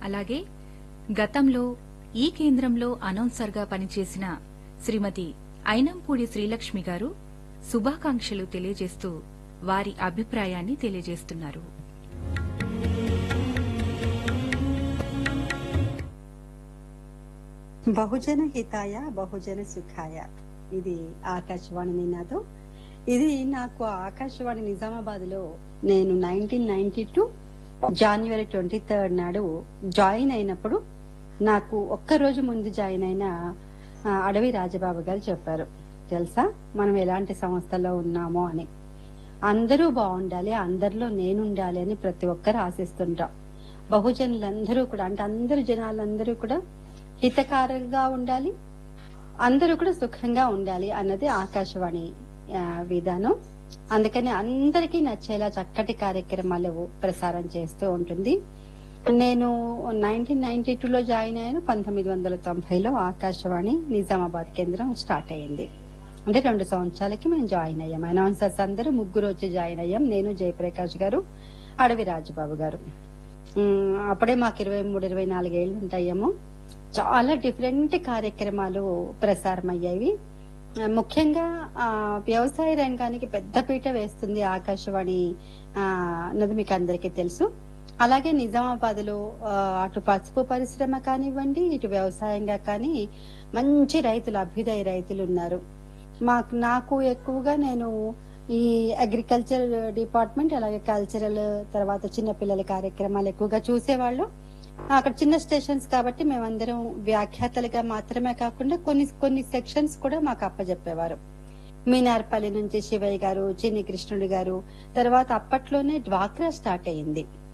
అలాగే గతంలో ఈ కేంద్రంలో అనౌన్సర్గా పనిచేసిన శ్రీమతి ఐనంపూడి శ్రీలక్ష్మి గారు శుభాకాంక్షలు తెలియజేస్తూ వారి అభిప్రాయాన్ని తెలియజేస్తున్నారు బహుజన హితాయ బహుజన సుఖాయ ఇది ఆకాశవాణి నినాదం ఇది నాకు ఆకాశవాణి నిజామాబాద్ లో నేను nineteen ninety two January twenty third నాడు జాయిన్ అయినప్పుడు నాకు ఒక్క రోజు ముందు జాయిన్ అయిన ఆ, అడవి రాజబాబు గారు చెప్పారు తెలుసా మనం ఎలాంటి సంస్థలో ఉన్నామో అని అందరూ బాగుండాలి అందరిలో నేను ఉండాలి అని ప్రతి ఒక్కరు ఆశిస్తుంటాం బహుజనులందరూ కూడా అంటే అందరు జనాలందరూ కూడా హితకారంగా ఉండాలి అందరూ కూడా సుఖంగా ఉండాలి అన్నది ఆకాశవాణి ఆ, విధానం అందుకని అందరికీ నచ్చేలా చక్కటి కార్యక్రమాలు ప్రసారం చేస్తూ ఉంటుంది నేను నైన్టీన్ నైన్టీ లో జాయిన్ అయ్యాను పంతొమ్మిది వందల తొంభైలో ఆకాశవాణి నిజామాబాద్ కేంద్రం స్టార్ట్ అయ్యింది అంటే రెండు సంవత్సరాలకి మేము జాయిన్ అయ్యాం అనౌన్సర్స్ అందరూ ముగ్గురు వచ్చి జాయిన్ అయ్యాం నేను జయప్రకాష్ గారు అడవి రాజబాబు గారు ఉమ్, అప్పుడే మాకు ఇరవై మూడు ఇరవై నాలుగేళ్లు ఉంటాయేమో చాలా డిఫరెంట్ కార్యక్రమాలు ప్రసారం అయ్యాయి ఆ, ముఖ్యంగా ఆ, వ్యవసాయ రంగానికి పెద్దపీట వేస్తుంది ఆకాశవాణి ఆ, అన్నది మీకు అందరికీ తెలుసు అలాగే నిజామాబాద్ లో అటు పసుపు పరిశ్రమ కానివ్వండి ఇటు వ్యవసాయంగా కానీ మంచి రైతులు అభ్యుదయ రైతులు ఉన్నారు మాకు నాకు ఎక్కువగా నేను ఈ అగ్రికల్చర్ డిపార్ట్మెంట్ అలాగే కల్చరల్ తర్వాత చిన్నపిల్లల కార్యక్రమాలు ఎక్కువగా చూసేవాళ్ళు అక్కడ చిన్న స్టేషన్స్ కాబట్టి మేమందరం వ్యాఖ్యాతలుగా మాత్రమే కాకుండా కొన్ని కొన్ని సెక్షన్స్ కూడా మాకు అప్పచెప్పేవారు మీనార్పల్లి నుంచి శివయ్య గారు చిన్ని కృష్ణుడు గారు తర్వాత అప్పట్లోనే డ్వాక్రా స్టార్ట్ అయ్యింది